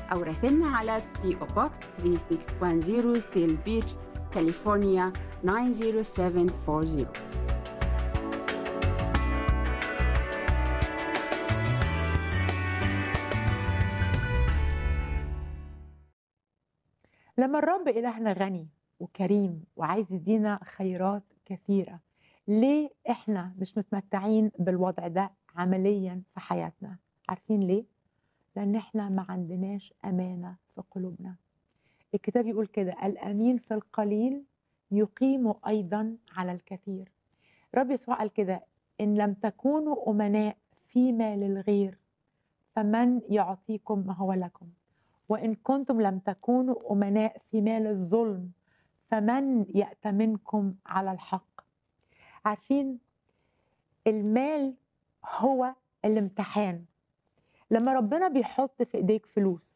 أو راسلنا على PO Box 3610 سيل بيتش كاليفورنيا 90740 لما الرب إلهنا غني وكريم وعايز يدينا خيرات كثيرة ليه إحنا مش متمتعين بالوضع ده عمليا في حياتنا عارفين ليه؟ لأن إحنا ما عندناش أمانة في قلوبنا الكتاب يقول كده الأمين في القليل يقيم أيضا على الكثير رب يسوع قال كده إن لم تكونوا أمناء فيما للغير فمن يعطيكم ما هو لكم وإن كنتم لم تكونوا أمناء في مال الظلم فمن يأتمنكم على الحق عارفين المال هو الامتحان لما ربنا بيحط في ايديك فلوس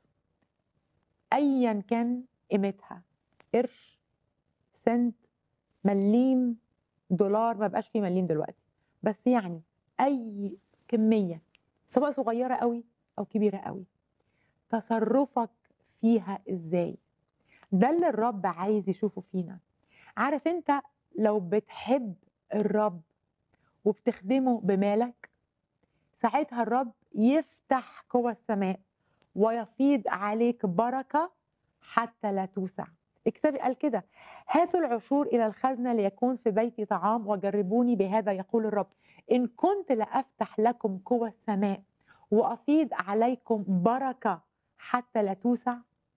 ايا كان قيمتها قرش سنت مليم دولار ما بقاش فيه مليم دلوقتي بس يعني اي كميه سواء صغيره قوي او كبيره قوي تصرفك فيها ازاي ده اللي الرب عايز يشوفه فينا عارف انت لو بتحب الرب وبتخدمه بمالك ساعتها الرب يفتح قوى السماء ويفيض عليك بركه حتى لا توسع الكتاب قال كده هاتوا العشور الى الخزنه ليكون في بيتي طعام وجربوني بهذا يقول الرب ان كنت لافتح لكم قوى السماء وافيض عليكم بركه حتى لا توسع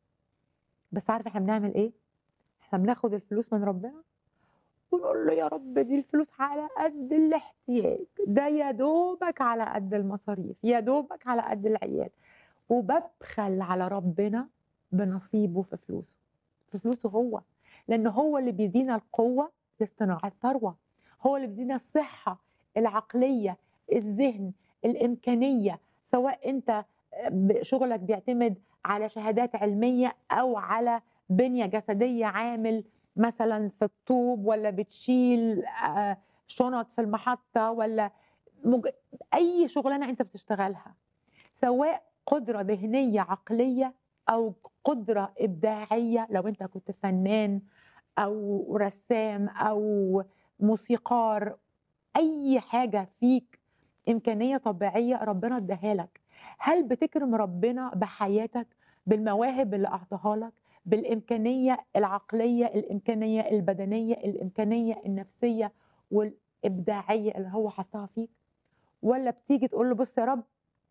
بس عارف احنا بنعمل ايه احنا بناخد الفلوس من ربنا ونقول له يا رب دي الفلوس على قد الاحتياج ده يا دوبك على قد المصاريف يا دوبك على قد العيال وببخل على ربنا بنصيبه في فلوسه في فلوسه هو لأن هو اللي بيدينا القوة لاصطناع الثروة هو اللي بيدينا الصحة العقلية الذهن الإمكانية سواء أنت شغلك بيعتمد على شهادات علمية أو على بنية جسدية عامل مثلا في الطوب ولا بتشيل شنط في المحطة ولا مج... أي شغلانة أنت بتشتغلها سواء قدرة ذهنية عقلية أو قدرة إبداعية لو أنت كنت فنان أو رسام أو موسيقار أي حاجة فيك إمكانية طبيعية ربنا اداها لك هل بتكرم ربنا بحياتك بالمواهب اللي أعطاها لك بالإمكانية العقلية الإمكانية البدنية الإمكانية النفسية والإبداعية اللي هو حطها فيك ولا بتيجي تقول له بص يا رب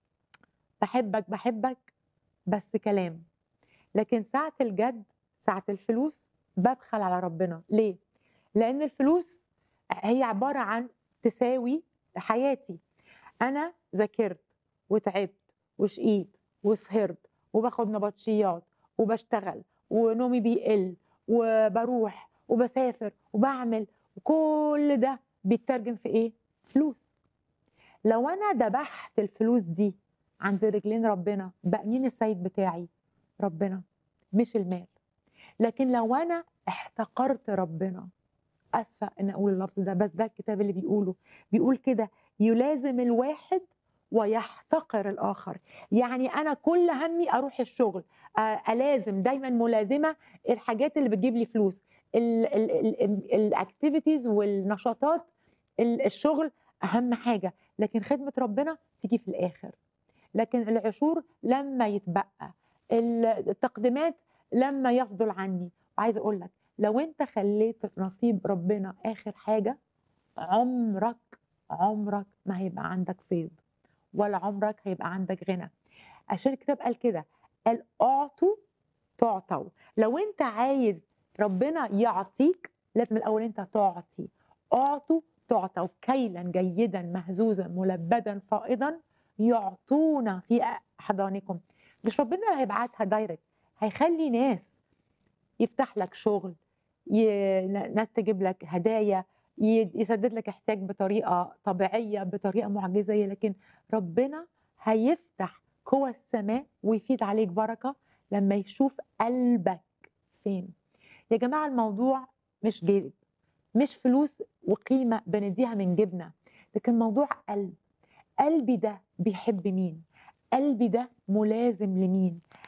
بحبك بحبك بس كلام لكن ساعة الجد ساعة الفلوس ببخل على ربنا ليه؟ لأن الفلوس هي عبارة عن تساوي حياتي أنا ذاكرت وتعبت وشقيت وسهرت وباخد نبطشيات وبشتغل ونومي بيقل وبروح وبسافر وبعمل وكل ده بيترجم في ايه؟ فلوس لو انا ذبحت الفلوس دي عند رجلين ربنا بقى مين السيد بتاعي؟ ربنا مش المال لكن لو انا احتقرت ربنا اسفه ان اقول اللفظ ده بس ده الكتاب اللي بيقوله بيقول كده يلازم الواحد ويحتقر الاخر يعني انا كل همي اروح الشغل الازم دايما ملازمه الحاجات اللي بتجيب لي فلوس الاكتيفيتيز والنشاطات الشغل اهم حاجه لكن خدمه ربنا تيجي في الاخر لكن العشور لما يتبقى التقديمات لما يفضل عني وعايزه اقول لك لو انت خليت نصيب ربنا اخر حاجه عمرك عمرك ما هيبقى عندك فيض ولا عمرك هيبقى عندك غنى عشان الكتاب قال كده قال اعطوا تعطوا لو انت عايز ربنا يعطيك لازم الاول انت تعطي اعطوا تعطوا كيلا جيدا مهزوزا ملبدا فائضا يعطونا في احضانكم مش ربنا هيبعتها دايركت هيخلي ناس يفتح لك شغل ي... ناس تجيب لك هدايا يسدد لك احتياج بطريقه طبيعيه بطريقه معجزيه لكن ربنا هيفتح قوى السماء ويفيد عليك بركه لما يشوف قلبك فين يا جماعه الموضوع مش جيب مش فلوس وقيمه بنديها من جبنا لكن موضوع قلب قلبي ده بيحب مين قلبي ده ملازم لمين